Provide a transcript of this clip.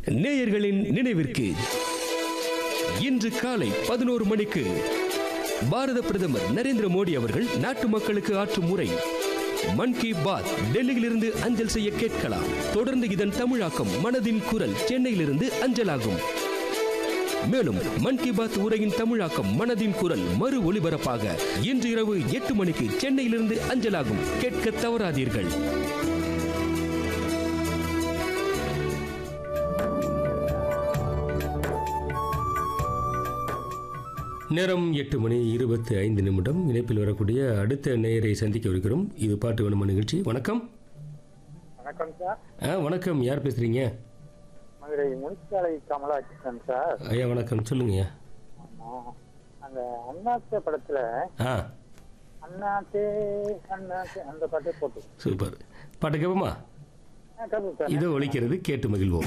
நேயர்களின் நினைவிற்கு இன்று காலை பதினோரு மணிக்கு பாரத பிரதமர் நரேந்திர மோடி அவர்கள் நாட்டு மக்களுக்கு ஆற்றும் உரை மன் கி பாத் டெல்லியிலிருந்து அஞ்சல் செய்ய கேட்கலாம் தொடர்ந்து இதன் தமிழாக்கம் மனதின் குரல் சென்னையிலிருந்து அஞ்சலாகும் மேலும் மன் கி பாத் உரையின் தமிழாக்கம் மனதின் குரல் மறு ஒளிபரப்பாக இன்று இரவு எட்டு மணிக்கு சென்னையிலிருந்து அஞ்சலாகும் கேட்க தவறாதீர்கள் நேரம் எட்டு மணி இருபத்தி ஐந்து நிமிடம் இணைப்பில் வரக்கூடிய அடுத்த நேயரை சந்திக்க இருக்கிறோம் இது பாட்டு வேணுமா நிகழ்ச்சி வணக்கம் வணக்கம் சார் ஆ வணக்கம் யார் பேசுறீங்க மதுரை முனிச்சாலை கமலாக்கிருஷ்ணன் சார் ஐயா வணக்கம் சொல்லுங்க ஆமா. அந்த அண்ணாத்தே படத்துல ஆ அண்ணாத்தே அண்ணாத்தே அந்த பாட்டே போட்டு சூப்பர் பாட்டு கேட்போமா கேட்போம் சார் இதோ ஒழிக்கிறது கேட்டு மகிழ்வோம்